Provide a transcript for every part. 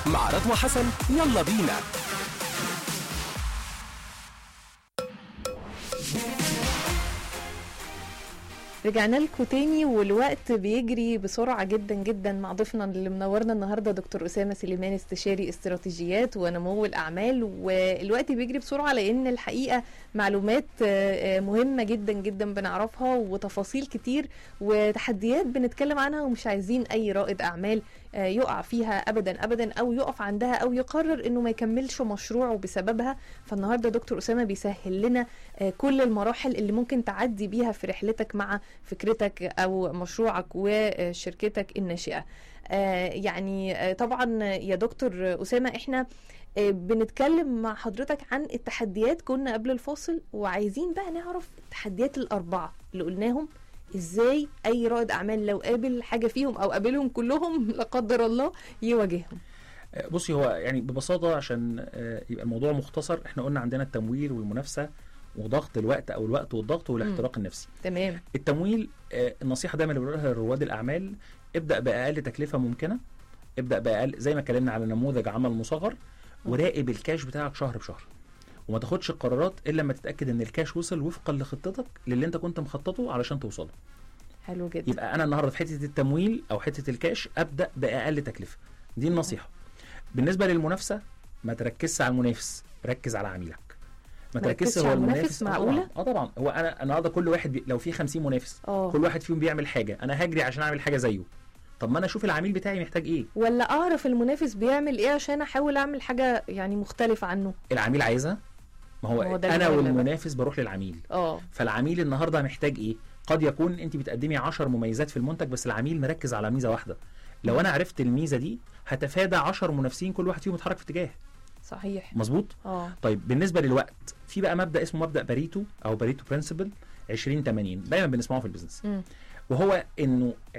مع رضوى حسن يلا بينا رجعنا لكم تاني والوقت بيجري بسرعة جدا جدا مع ضيفنا اللي منورنا النهارده دكتور أسامة سليمان استشاري استراتيجيات ونمو الأعمال والوقت بيجري بسرعة لأن الحقيقة معلومات آه، آه، مهمة جدا جدا بنعرفها وتفاصيل كتير وتحديات بنتكلم عنها ومش عايزين أي رائد أعمال آه، يقع فيها أبدا أبدا أو يقف عندها أو يقرر إنه ما يكملش مشروعه بسببها فالنهارده دكتور أسامة بيسهل لنا آه، كل المراحل اللي ممكن تعدي بيها في رحلتك مع فكرتك او مشروعك وشركتك الناشئه آه، يعني آه، طبعا يا دكتور اسامه احنا آه، بنتكلم مع حضرتك عن التحديات كنا قبل الفاصل وعايزين بقى نعرف التحديات الاربعه اللي قلناهم ازاي اي رائد اعمال لو قابل حاجه فيهم او قابلهم كلهم لا قدر الله يواجههم بصي هو يعني ببساطه عشان آه، يبقى الموضوع مختصر احنا قلنا عندنا التمويل والمنافسه وضغط الوقت او الوقت والضغط والاحتراق النفسي تمام التمويل آه، النصيحه دايما اللي بنقولها لرواد الاعمال ابدا باقل تكلفه ممكنه ابدا باقل زي ما اتكلمنا على نموذج عمل مصغر وراقب الكاش بتاعك شهر بشهر وما تاخدش القرارات الا لما تتاكد ان الكاش وصل وفقا لخطتك للي انت كنت مخططه علشان توصله حلو جدا يبقى انا النهارده في حته التمويل او حته الكاش ابدا باقل تكلفه دي النصيحه بالنسبه للمنافسه ما تركزش على المنافس ركز على عميلك ما ما تركزش ركزش هو على المنافس، المنافس آه معقولة؟ طبعا اه طبعا هو انا النهارده كل واحد بي... لو في 50 منافس اه كل واحد فيهم بيعمل حاجه انا هجري عشان اعمل حاجه زيه طب ما انا اشوف العميل بتاعي محتاج ايه ولا اعرف المنافس بيعمل ايه عشان احاول اعمل حاجه يعني مختلفه عنه العميل عايزها ما هو, ما هو ده انا المهم بقى. والمنافس بروح للعميل اه فالعميل النهارده محتاج ايه قد يكون انت بتقدمي 10 مميزات في المنتج بس العميل مركز على ميزه واحده لو انا عرفت الميزه دي هتفادى 10 منافسين كل واحد فيهم يتحرك في اتجاه صحيح مظبوط اه طيب بالنسبه للوقت في بقى مبدا اسمه مبدا باريتو او باريتو برنسبل 20 80 دايما بنسمعه في البيزنس مم. وهو انه 20%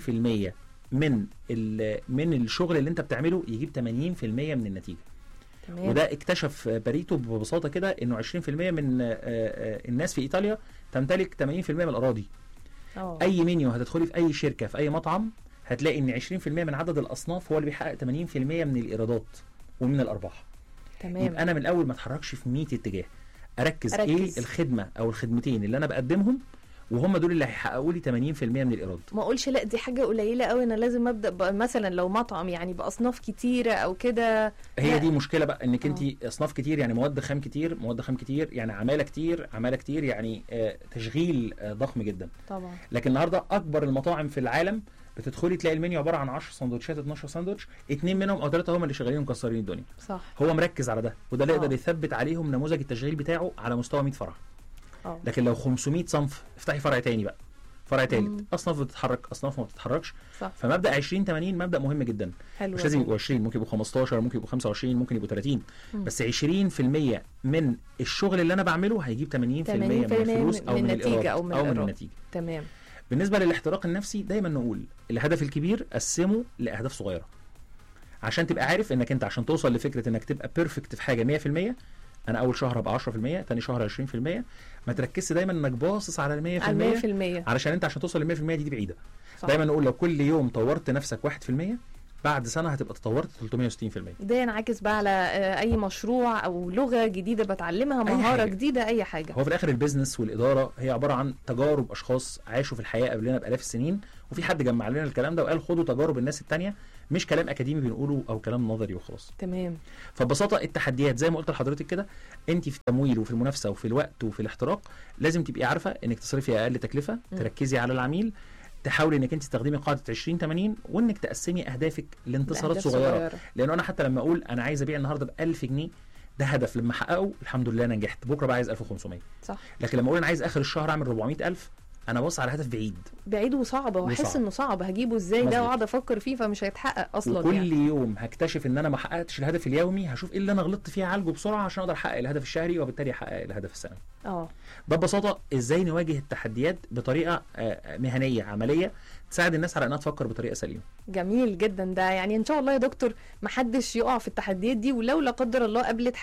من ال- من الشغل اللي انت بتعمله يجيب 80% من النتيجه تمام وده اكتشف باريتو ببساطه كده انه 20% من آه، آه، الناس في ايطاليا تمتلك 80% من الاراضي اه اي منيو هتدخلي في اي شركه في اي مطعم هتلاقي ان 20% من عدد الاصناف هو اللي بيحقق 80% من الايرادات ومن الارباح تمام يبقى انا من الاول ما اتحركش في 100 اتجاه اركز, أركز. ايه الخدمه او الخدمتين اللي انا بقدمهم وهم دول اللي هيحققوا لي 80% من الايراد ما اقولش لا دي حاجه قليله قوي انا لازم ابدا ب- مثلا لو مطعم يعني باصناف كتيره او كده هي لا. دي مشكله بقى انك آه. انت اصناف كتير يعني مواد خام كتير مواد خام كتير يعني عماله كتير عماله كتير يعني آه، تشغيل آه، ضخم جدا طبعا لكن النهارده اكبر المطاعم في العالم بتدخلي تلاقي المنيو عباره عن 10 سندوتشات 12 سندوتش اثنين منهم او ثلاثه هم اللي شغالين مكسرين الدنيا صح هو مركز على ده وده اللي آه. يقدر يثبت عليهم نموذج التشغيل بتاعه على مستوى 100 فرع اه لكن لو 500 صنف افتحي فرع تاني بقى فرع مم. تالت اصناف بتتحرك اصناف ما بتتحركش صح فمبدا 20 80 مبدا مهم جدا حلو مش لازم يبقوا 20 ممكن يبقوا 15 ممكن يبقوا 25 ممكن يبقوا 30 مم. بس 20% من الشغل اللي انا بعمله هيجيب 80% من 80% الفلوس او من من النتيجة الإيراد أو من او من الإيراد. النتيجه تمام بالنسبه للاحتراق النفسي دايما نقول الهدف الكبير قسمه لاهداف صغيره عشان تبقى عارف انك انت عشان توصل لفكره انك تبقى بيرفكت في حاجه 100% انا اول شهر ابقى 10% تاني شهر 20% ما تركزش دايما انك باصص على ال 100% على 100% علشان انت عشان توصل ل 100% دي, دي بعيده صح. دايما نقول لو كل يوم طورت نفسك 1% بعد سنه هتبقى تطورت 360% ده ينعكس بقى على آه، اي مشروع او لغه جديده بتعلمها أي مهاره حاجة. جديده اي حاجه هو في الاخر البيزنس والاداره هي عباره عن تجارب اشخاص عاشوا في الحياه قبلنا بالاف السنين وفي حد جمع لنا الكلام ده وقال خدوا تجارب الناس التانية مش كلام اكاديمي بنقوله او كلام نظري وخلاص تمام فببساطه التحديات زي ما قلت لحضرتك كده انت في التمويل وفي المنافسه وفي الوقت وفي الاحتراق لازم تبقي عارفه انك تصرفي اقل تكلفه مم. تركزي على العميل تحاولي انك انت تستخدمي قاعده 20 80 وانك تقسمي اهدافك لانتصارات بأهداف صغيره لانه انا حتى لما اقول انا عايز ابيع النهارده ب 1000 جنيه ده هدف لما احققه الحمد لله انا نجحت بكره بقى عايز 1500 صح لكن لما اقول انا عايز اخر الشهر اعمل 400000 انا بص على هدف بعيد بعيد وصعب واحس وصعب. انه صعب هجيبه ازاي ده مظبوط. واقعد افكر فيه فمش هيتحقق اصلا وكل يعني يوم هكتشف ان انا ما حققتش الهدف اليومي هشوف ايه اللي انا غلطت فيه اعالجه بسرعه عشان اقدر احقق الهدف الشهري وبالتالي احقق الهدف السنوي اه ده ببساطه ازاي نواجه التحديات بطريقه آه، مهنيه عمليه تساعد الناس على انها تفكر بطريقه سليمه جميل جدا ده يعني ان شاء الله يا دكتور محدش يقع في التحديات دي ولو لا قدر الله قابلت حد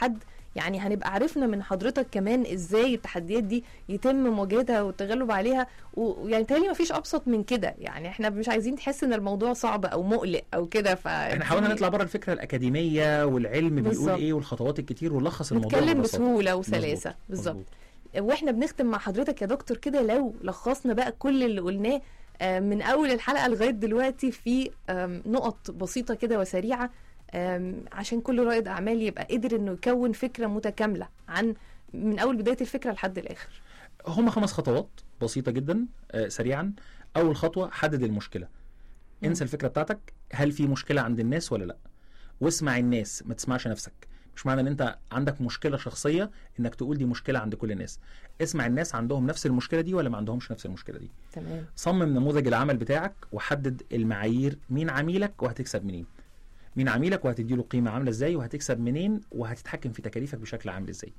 يعني هنبقى عرفنا من حضرتك كمان ازاي التحديات دي يتم مواجهتها والتغلب عليها و- ويعني تهيألي مفيش ابسط من كده يعني احنا مش عايزين تحس ان الموضوع صعب او مقلق او كده ف احنا حاولنا نطلع بره الفكره الاكاديميه والعلم بيقول بالظبط. ايه والخطوات الكتير ونلخص الموضوع نتكلم ببساطة. بسهوله وسلاسه مظبوط، بالظبط مظبوط. واحنا بنختم مع حضرتك يا دكتور كده لو لخصنا بقى كل اللي قلناه آه، من اول الحلقه لغايه دلوقتي في آم، نقط بسيطه كده وسريعه آم، عشان كل رائد اعمال يبقى قدر انه يكون فكره متكامله عن من اول بدايه الفكره لحد الاخر هم خمس خطوات بسيطة جدا آه سريعا أول خطوة حدد المشكلة انسى الفكرة بتاعتك هل في مشكلة عند الناس ولا لا واسمع الناس ما تسمعش نفسك مش معنى ان انت عندك مشكلة شخصية انك تقول دي مشكلة عند كل الناس اسمع الناس عندهم نفس المشكلة دي ولا ما عندهمش نفس المشكلة دي تمام صمم نموذج العمل بتاعك وحدد المعايير مين عميلك وهتكسب منين مين عميلك وهتديله قيمة عاملة ازاي وهتكسب منين وهتتحكم في تكاليفك بشكل عامل ازاي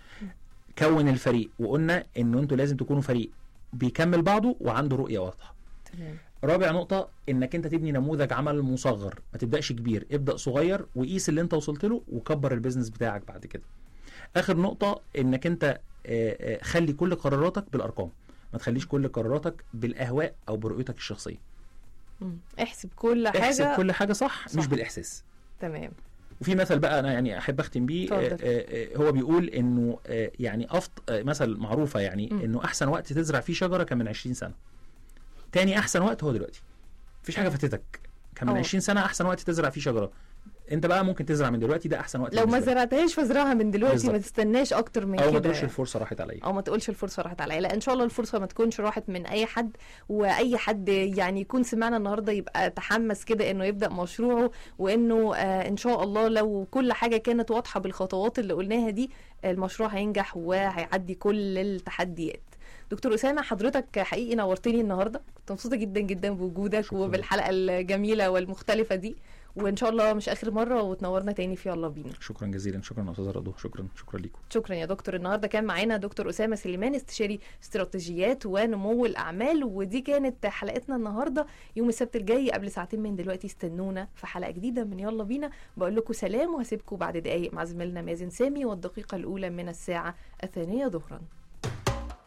كون الفريق وقلنا انه انتوا لازم تكونوا فريق بيكمل بعضه وعنده رؤية واضحة تمام رابع نقطة انك انت تبني نموذج عمل مصغر ما تبدأش كبير ابدأ صغير وقيس اللي انت وصلت له وكبر البيزنس بتاعك بعد كده اخر نقطة انك انت آه، آه، خلي كل قراراتك بالارقام ما تخليش كل قراراتك بالاهواء او برؤيتك الشخصيه مم. احسب كل حاجه احسب كل حاجه صح, صح. مش بالاحساس تمام وفي مثل بقى انا يعني احب اختم بيه اتفضل. آه، آه، آه، هو بيقول انه آه، يعني افط آه، مثل معروفه يعني مم. انه احسن وقت تزرع فيه شجره كان من 20 سنه تاني احسن وقت هو دلوقتي مفيش حاجه فاتتك كان من أه. 20 سنه احسن وقت تزرع فيه شجره انت بقى ممكن تزرع من دلوقتي ده احسن وقت لو ما بالنسبة لك. زرعتهاش فازرعها من دلوقتي ما بالظبط. تستناش اكتر من او ما كده تقولش يعني. الفرصه راحت عليا او ما تقولش الفرصه راحت عليا لا ان شاء الله الفرصه ما تكونش راحت من اي حد واي حد يعني يكون سمعنا النهارده يبقى تحمس كده انه يبدا مشروعه وانه آه ان شاء الله لو كل حاجه كانت واضحه بالخطوات اللي قلناها دي المشروع هينجح وهيعدي كل التحديات دكتور اسامه حضرتك حقيقي نورتني النهارده كنت مبسوطه جدا جدا بوجودك شكراً. وبالحلقه الجميله والمختلفه دي وان شاء الله مش اخر مره وتنورنا تاني في يلا بينا شكرا جزيلا شكرا يا استاذه رضوى شكرا شكرا ليكم شكرا يا دكتور النهارده كان معانا دكتور اسامه سليمان استشاري استراتيجيات ونمو الاعمال ودي كانت حلقتنا النهارده يوم السبت الجاي قبل ساعتين من دلوقتي استنونا في حلقه جديده من يلا بينا بقول لكم سلام وهسيبكم بعد دقايق مع زميلنا مازن سامي والدقيقه الاولى من الساعه الثانيه ظهرا